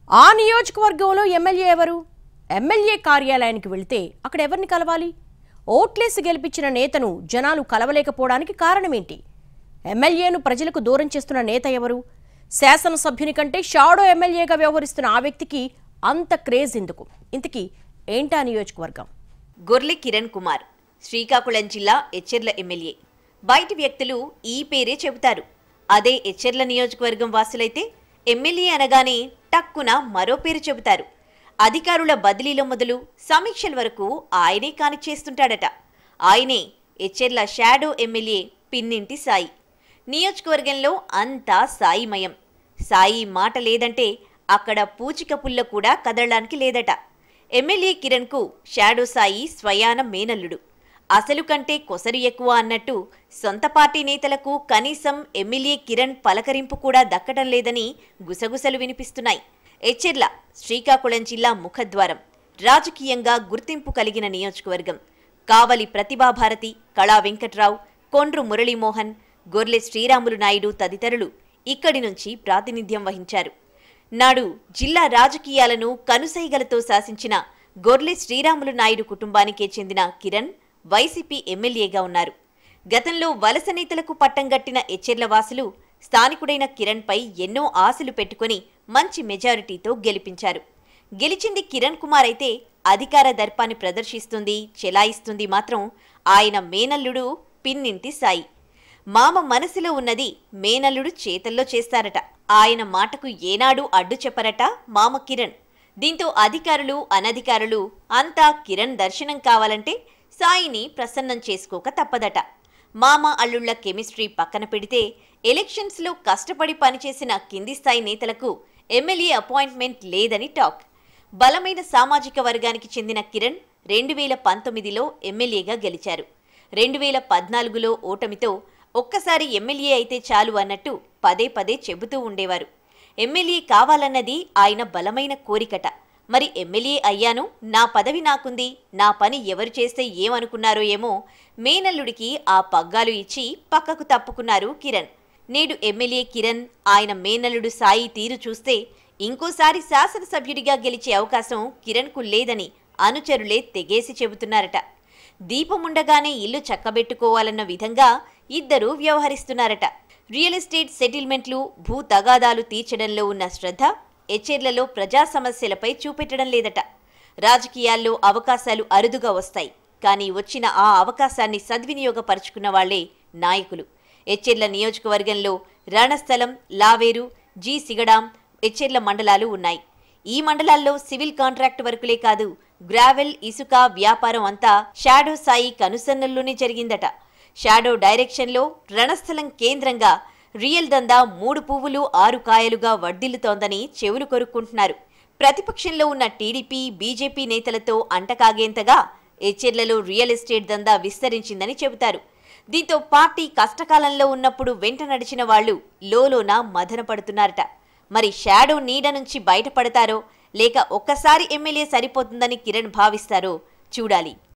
ఆ నియోజకవర్గంలో ఎమ్మెల్యే ఎవరు ఎమ్మెల్యే కార్యాలయానికి వెళ్తే అక్కడ ఎవరిని కలవాలి ఓట్లేసి గెలిపించిన నేతను జనాలు కలవలేకపోవడానికి కారణమేంటి ఎమ్మెల్యేను ప్రజలకు దూరం చేస్తున్న నేత ఎవరు శాసనసభ్యుని కంటే షాడో ఎమ్మెల్యేగా వ్యవహరిస్తున్న ఆ వ్యక్తికి అంత క్రేజ్ ఎందుకు ఇంతకీ ఏంటా నియోజకవర్గం గొర్లె కిరణ్ కుమార్ శ్రీకాకుళం జిల్లా ఎచ్చెర్ల ఎమ్మెల్యే బయటి వ్యక్తులు ఈ పేరే చెబుతారు అదే ఎచ్చెర్ల నియోజకవర్గం వాసులైతే ఎమ్మెల్యే అనగానే టక్కున మరో పేరు చెబుతారు అధికారుల బదిలీల మొదలు సమీక్షల వరకు ఆయనే కానిచ్చేస్తుంటాడట ఆయనే ఎచ్చెర్ల షాడో ఎమ్మెల్యే పిన్నింటి సాయి నియోజకవర్గంలో అంతా సాయిమయం సాయి మాట లేదంటే అక్కడ పూచిక పుల్ల కూడా కదలడానికి లేదట ఎమ్మెల్యే కిరణ్కు షాడో సాయి స్వయాన మేనల్లుడు అసలు కంటే కొసరు ఎక్కువ అన్నట్టు సొంత పార్టీ నేతలకు కనీసం ఎమ్మెల్యే కిరణ్ పలకరింపు కూడా దక్కడం లేదని గుసగుసలు వినిపిస్తున్నాయి ఎచ్చెర్ల శ్రీకాకుళం జిల్లా ముఖద్వారం రాజకీయంగా గుర్తింపు కలిగిన నియోజకవర్గం కావలి ప్రతిభాభారతి కళా వెంకట్రావు కొండ్రు మురళీమోహన్ గొర్లె శ్రీరాములు నాయుడు తదితరులు ఇక్కడి నుంచి ప్రాతినిధ్యం వహించారు నాడు జిల్లా రాజకీయాలను కనుసైగలతో శాసించిన గొర్లె శ్రీరాములు నాయుడు కుటుంబానికే చెందిన కిరణ్ వైసీపీ ఎమ్మెల్యేగా ఉన్నారు గతంలో వలస నేతలకు పట్టం గట్టిన ఎచ్చెర్ల వాసులు స్థానికుడైన కిరణ్పై ఎన్నో ఆశలు పెట్టుకుని మంచి మెజారిటీతో గెలిపించారు గెలిచింది కిరణ్ కుమార్ అయితే అధికార దర్పాన్ని ప్రదర్శిస్తుంది చెలాయిస్తుంది మాత్రం ఆయన మేనల్లుడు పిన్నింటి సాయి మామ మనసులో ఉన్నది మేనల్లుడు చేతల్లో చేస్తారట ఆయన మాటకు ఏనాడు అడ్డు చెప్పరట మామ కిరణ్ దీంతో అధికారులు అనధికారులు అంతా కిరణ్ దర్శనం కావాలంటే సాయిని ప్రసన్నం చేసుకోక తప్పదట మామ అల్లుళ్ల కెమిస్ట్రీ పక్కన పెడితే ఎలక్షన్స్లో కష్టపడి పనిచేసిన కింది స్థాయి నేతలకు ఎమ్మెల్యే అపాయింట్మెంట్ లేదని టాక్ బలమైన సామాజిక వర్గానికి చెందిన కిరణ్ రెండు వేల పంతొమ్మిదిలో ఎమ్మెల్యేగా గెలిచారు రెండు వేల పద్నాలుగులో ఓటమితో ఒక్కసారి ఎమ్మెల్యే అయితే చాలు అన్నట్టు పదే పదే చెబుతూ ఉండేవారు ఎమ్మెల్యే కావాలన్నది ఆయన బలమైన కోరికట మరి ఎమ్మెల్యే అయ్యాను నా పదవి నాకుంది నా పని ఎవరు చేస్తే ఏమనుకున్నారో ఏమో మేనల్లుడికి ఆ పగ్గాలు ఇచ్చి పక్కకు తప్పుకున్నారు కిరణ్ నేడు ఎమ్మెల్యే కిరణ్ ఆయన మేనల్లుడు సాయి తీరు చూస్తే ఇంకోసారి శాసనసభ్యుడిగా గెలిచే అవకాశం కిరణ్కు లేదని అనుచరులే తెగేసి చెబుతున్నారట దీపముండగానే ఇల్లు చక్కబెట్టుకోవాలన్న విధంగా ఇద్దరూ వ్యవహరిస్తున్నారట రియల్ ఎస్టేట్ సెటిల్మెంట్లు భూ తగాదాలు తీర్చడంలో ఉన్న శ్రద్ధ ఎచ్చెర్లలో ప్రజా సమస్యలపై చూపెట్టడం లేదట రాజకీయాల్లో అవకాశాలు అరుదుగా వస్తాయి కానీ వచ్చిన ఆ అవకాశాన్ని సద్వినియోగపరుచుకున్న వాళ్లే నాయకులు ఎచ్చెర్ల నియోజకవర్గంలో రణస్థలం లావేరు జి సిగడాం ఎచ్చెర్ల మండలాలు ఉన్నాయి ఈ మండలాల్లో సివిల్ కాంట్రాక్ట్ వర్కులే కాదు గ్రావెల్ ఇసుక వ్యాపారం అంతా షాడో సాయి కనుసన్నల్లోనే జరిగిందట షాడో డైరెక్షన్లో రణస్థలం కేంద్రంగా రియల్ దందా మూడు పువ్వులు ఆరు కాయలుగా వడ్డిల్లుతోందని చెవులు కొరుక్కుంటున్నారు ప్రతిపక్షంలో ఉన్న టీడీపీ బీజేపీ నేతలతో అంటకాగేంతగా ఎచ్చెర్లలో రియల్ ఎస్టేట్ దందా విస్తరించిందని చెబుతారు దీంతో పార్టీ కష్టకాలంలో ఉన్నప్పుడు వెంట నడిచిన వాళ్లు లోలోన మదన పడుతున్నారట మరి షాడో నీడ నుంచి బయటపడతారో లేక ఒక్కసారి ఎమ్మెల్యే సరిపోతుందని కిరణ్ భావిస్తారో చూడాలి